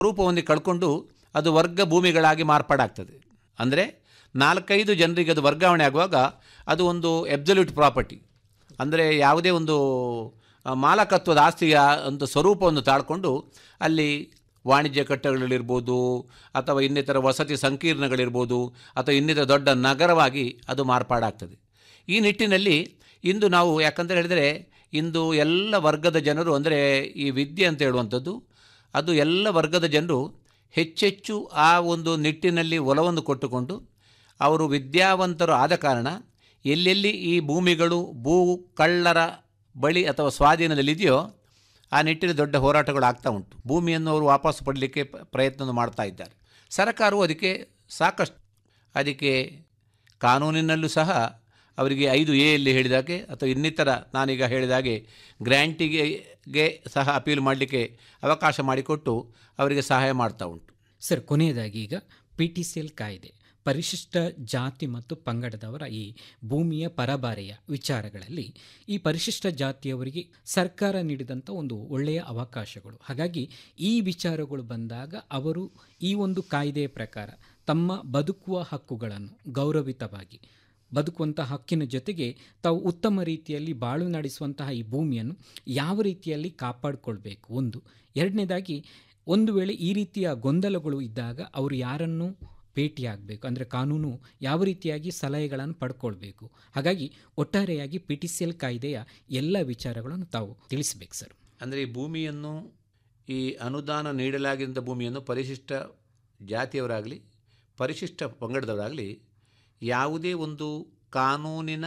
ರೂಪವನ್ನು ಕಳ್ಕೊಂಡು ಅದು ವರ್ಗ ಭೂಮಿಗಳಾಗಿ ಮಾರ್ಪಾಡಾಗ್ತದೆ ಅಂದರೆ ನಾಲ್ಕೈದು ಜನರಿಗೆ ಅದು ವರ್ಗಾವಣೆ ಆಗುವಾಗ ಅದು ಒಂದು ಎಬ್ಸಲ್ಯೂಟ್ ಪ್ರಾಪರ್ಟಿ ಅಂದರೆ ಯಾವುದೇ ಒಂದು ಆ, ಮಾಲಕತ್ವದ ಆಸ್ತಿಯ ಒಂದು ಸ್ವರೂಪವನ್ನು ತಾಳ್ಕೊಂಡು ಅಲ್ಲಿ ವಾಣಿಜ್ಯ ಕಟ್ಟಡಗಳಿರ್ಬೋದು ಅಥವಾ ಇನ್ನಿತರ ವಸತಿ ಸಂಕೀರ್ಣಗಳಿರ್ಬೋದು ಅಥವಾ ಇನ್ನಿತರ ದೊಡ್ಡ ನಗರವಾಗಿ ಅದು ಮಾರ್ಪಾಡಾಗ್ತದೆ ಈ ನಿಟ್ಟಿನಲ್ಲಿ ಇಂದು ನಾವು ಯಾಕಂತ ಹೇಳಿದರೆ ಇಂದು ಎಲ್ಲ ವರ್ಗದ ಜನರು ಅಂದರೆ ಈ ವಿದ್ಯೆ ಅಂತ ಹೇಳುವಂಥದ್ದು ಅದು ಎಲ್ಲ ವರ್ಗದ ಜನರು ಹೆಚ್ಚೆಚ್ಚು ಆ ಒಂದು ನಿಟ್ಟಿನಲ್ಲಿ ಒಲವನ್ನು ಕೊಟ್ಟುಕೊಂಡು ಅವರು ವಿದ್ಯಾವಂತರು ಆದ ಕಾರಣ ಎಲ್ಲೆಲ್ಲಿ ಈ ಭೂಮಿಗಳು ಭೂ ಕಳ್ಳರ ಬಳಿ ಅಥವಾ ಸ್ವಾಧೀನದಲ್ಲಿದೆಯೋ ಆ ನಿಟ್ಟಿನಲ್ಲಿ ದೊಡ್ಡ ಹೋರಾಟಗಳು ಆಗ್ತಾ ಉಂಟು ಭೂಮಿಯನ್ನು ಅವರು ವಾಪಸ್ ಪಡಲಿಕ್ಕೆ ಪ- ಪ್ರಯತ್ನ ಮಾಡ್ತಾ ಇದ್ದಾರೆ ಸರ್ಕಾರವು ಅದಕ್ಕೆ ಸಾಕಷ್ಟು ಅದಕ್ಕೆ ಕಾನೂನಿನಲ್ಲೂ ಸಹ ಅವರಿಗೆ ಐದು ಎ ಅಲ್ಲಿ ಹೇಳಿದಾಗೆ ಅಥವಾ ಇನ್ನಿತರ ನಾನೀಗ ಹೇಳಿದ ಹಾಗೆ ಗ್ರ್ಯಾಂಟಿಗೆ ಗೆ ಸಹ ಅಪೀಲ್ ಮಾಡಲಿಕ್ಕೆ ಅವಕಾಶ ಮಾಡಿಕೊಟ್ಟು ಅವರಿಗೆ ಸಹಾಯ ಮಾಡ್ತಾ ಉಂಟು ಸರ್ ಕೊನೆಯದಾಗಿ ಈಗ ಪಿ ಟಿ ಸಿ ಎಲ್ ಕಾಯ್ದೆ ಪರಿಶಿಷ್ಟ ಜಾತಿ ಮತ್ತು ಪಂಗಡದವರ ಈ ಭೂಮಿಯ ಪರಬಾರೆಯ ವಿಚಾರಗಳಲ್ಲಿ ಈ ಪರಿಶಿಷ್ಟ ಜಾತಿಯವರಿಗೆ ಸರ್ಕಾರ ನೀಡಿದಂಥ ಒಂದು ಒಳ್ಳೆಯ ಅವಕಾಶಗಳು ಹಾಗಾಗಿ ಈ ವಿಚಾರಗಳು ಬಂದಾಗ ಅವರು ಈ ಒಂದು ಕಾಯ್ದೆಯ ಪ್ರಕಾರ ತಮ್ಮ ಬದುಕುವ ಹಕ್ಕುಗಳನ್ನು ಗೌರವಿತವಾಗಿ ಬದುಕುವಂತಹ ಹಕ್ಕಿನ ಜೊತೆಗೆ ತಾವು ಉತ್ತಮ ರೀತಿಯಲ್ಲಿ ಬಾಳು ನಡೆಸುವಂತಹ ಈ ಭೂಮಿಯನ್ನು ಯಾವ ರೀತಿಯಲ್ಲಿ ಕಾಪಾಡಿಕೊಳ್ಬೇಕು ಒಂದು ಎರಡನೇದಾಗಿ ಒಂದು ವೇಳೆ ಈ ರೀತಿಯ ಗೊಂದಲಗಳು ಇದ್ದಾಗ ಅವರು ಯಾರನ್ನು ಭೇಟಿಯಾಗಬೇಕು ಅಂದರೆ ಕಾನೂನು ಯಾವ ರೀತಿಯಾಗಿ ಸಲಹೆಗಳನ್ನು ಪಡ್ಕೊಳ್ಬೇಕು ಹಾಗಾಗಿ ಒಟ್ಟಾರೆಯಾಗಿ ಪಿ ಟಿ ಸಿ ಎಲ್ ಕಾಯ್ದೆಯ ಎಲ್ಲ ವಿಚಾರಗಳನ್ನು ತಾವು ತಿಳಿಸಬೇಕು ಸರ್ ಅಂದರೆ ಈ ಭೂಮಿಯನ್ನು ಈ ಅನುದಾನ ನೀಡಲಾಗಿದ್ದ ಭೂಮಿಯನ್ನು ಪರಿಶಿಷ್ಟ ಜಾತಿಯವರಾಗಲಿ ಪರಿಶಿಷ್ಟ ಪಂಗಡದವರಾಗಲಿ ಯಾವುದೇ ಒಂದು ಕಾನೂನಿನ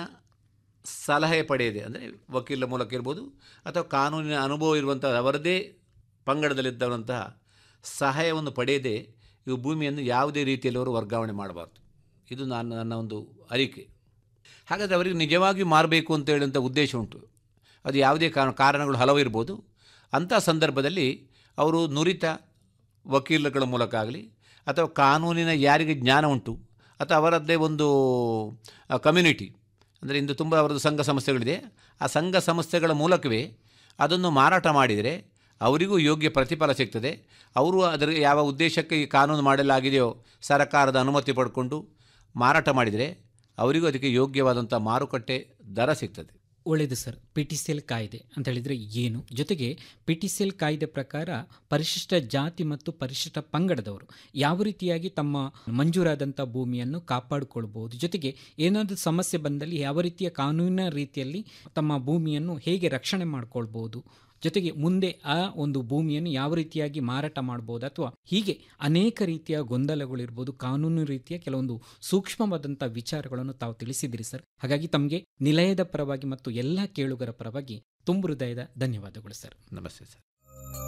ಸಲಹೆ ಪಡೆಯದೆ ಅಂದರೆ ವಕೀಲರ ಮೂಲಕ ಇರ್ಬೋದು ಅಥವಾ ಕಾನೂನಿನ ಅನುಭವ ಇರುವಂಥ ಅವರದೇ ಪಂಗಡದಲ್ಲಿದ್ದವಂತಹ ಸಹಾಯವನ್ನು ಪಡೆಯದೆ ಇವು ಭೂಮಿಯನ್ನು ಯಾವುದೇ ರೀತಿಯಲ್ಲಿ ಅವರು ವರ್ಗಾವಣೆ ಮಾಡಬಾರ್ದು ಇದು ನಾನು ನನ್ನ ಒಂದು ಅರಿಕೆ ಹಾಗಾದರೆ ಅವರಿಗೆ ನಿಜವಾಗಿಯೂ ಮಾರಬೇಕು ಅಂತ ಹೇಳುವಂಥ ಉದ್ದೇಶ ಉಂಟು ಅದು ಯಾವುದೇ ಕಾರಣ ಕಾರಣಗಳು ಹಲವು ಇರ್ಬೋದು ಅಂಥ ಸಂದರ್ಭದಲ್ಲಿ ಅವರು ನುರಿತ ವಕೀಲರುಗಳ ಮೂಲಕ ಆಗಲಿ ಅಥವಾ ಕಾನೂನಿನ ಯಾರಿಗೆ ಜ್ಞಾನ ಉಂಟು ಅಥವಾ ಅವರದ್ದೇ ಒಂದು ಕಮ್ಯುನಿಟಿ ಅಂದರೆ ಇಂದು ತುಂಬ ಅವರದ್ದು ಸಂಘ ಸಂಸ್ಥೆಗಳಿದೆ ಆ ಸಂಘ ಸಂಸ್ಥೆಗಳ ಮೂಲಕವೇ ಅದನ್ನು ಮಾರಾಟ ಮಾಡಿದರೆ ಅವರಿಗೂ ಯೋಗ್ಯ ಪ್ರತಿಫಲ ಸಿಗ್ತದೆ ಅವರು ಅದರ ಯಾವ ಉದ್ದೇಶಕ್ಕೆ ಈ ಕಾನೂನು ಮಾಡಲಾಗಿದೆಯೋ ಸರಕಾರದ ಅನುಮತಿ ಪಡ್ಕೊಂಡು ಮಾರಾಟ ಮಾಡಿದರೆ ಅವರಿಗೂ ಅದಕ್ಕೆ ಯೋಗ್ಯವಾದಂಥ ಮಾರುಕಟ್ಟೆ ದರ ಸಿಗ್ತದೆ ಒಳ್ಳೆಯದು sir P T C L ಕಾಯ್ದೆ ಅಂತ ಹೇಳಿದರೆ ಏನು ಜೊತೆಗೆ ಪಿ ಟಿ ಸಿ ಎಲ್ ಕಾಯ್ದೆ ಪ್ರಕಾರ ಪರಿಶಿಷ್ಟ ಜಾತಿ ಮತ್ತು ಪರಿಶಿಷ್ಟ ಪಂಗಡದವರು ಯಾವ ರೀತಿಯಾಗಿ ತಮ್ಮ ಮಂಜೂರಾದಂಥ ಭೂಮಿಯನ್ನು ಕಾಪಾಡಿಕೊಳ್ಬೋದು ಜೊತೆಗೆ ಏನಾದರೂ ಸಮಸ್ಯೆ ಬಂದಲ್ಲಿ ಯಾವ ರೀತಿಯ ಕಾನೂನಿನ ರೀತಿಯಲ್ಲಿ ತಮ್ಮ ಭೂಮಿಯನ್ನು ಹೇಗೆ ರಕ್ಷಣೆ ಮಾಡ್ಕೊಳ್ಬೋದು ಜೊತೆಗೆ ಮುಂದೆ ಆ ಒಂದು ಭೂಮಿಯನ್ನು ಯಾವ ರೀತಿಯಾಗಿ ಮಾರಾಟ ಮಾಡ್ಬೋದು ಅಥವಾ ಹೀಗೆ ಅನೇಕ ರೀತಿಯ ಗೊಂದಲಗಳಿರ್ಬೋದು ಕಾನೂನು ರೀತಿಯ ಕೆಲವೊಂದು ಸೂಕ್ಷ್ಮವಾದಂಥ ವಿಚಾರಗಳನ್ನು ತಾವು ತಿಳಿಸಿದಿರಿ ಸರ್ ಹಾಗಾಗಿ ತಮಗೆ ನಿಲಯದ ಪರವಾಗಿ ಮತ್ತು ಎಲ್ಲ ಕೇಳುಗರ ಪರವಾಗಿ ತುಂಬು ಹೃದಯದ ಧನ್ಯವಾದಗಳು ಸರ್ ನಮಸ್ತೆ ಸರ್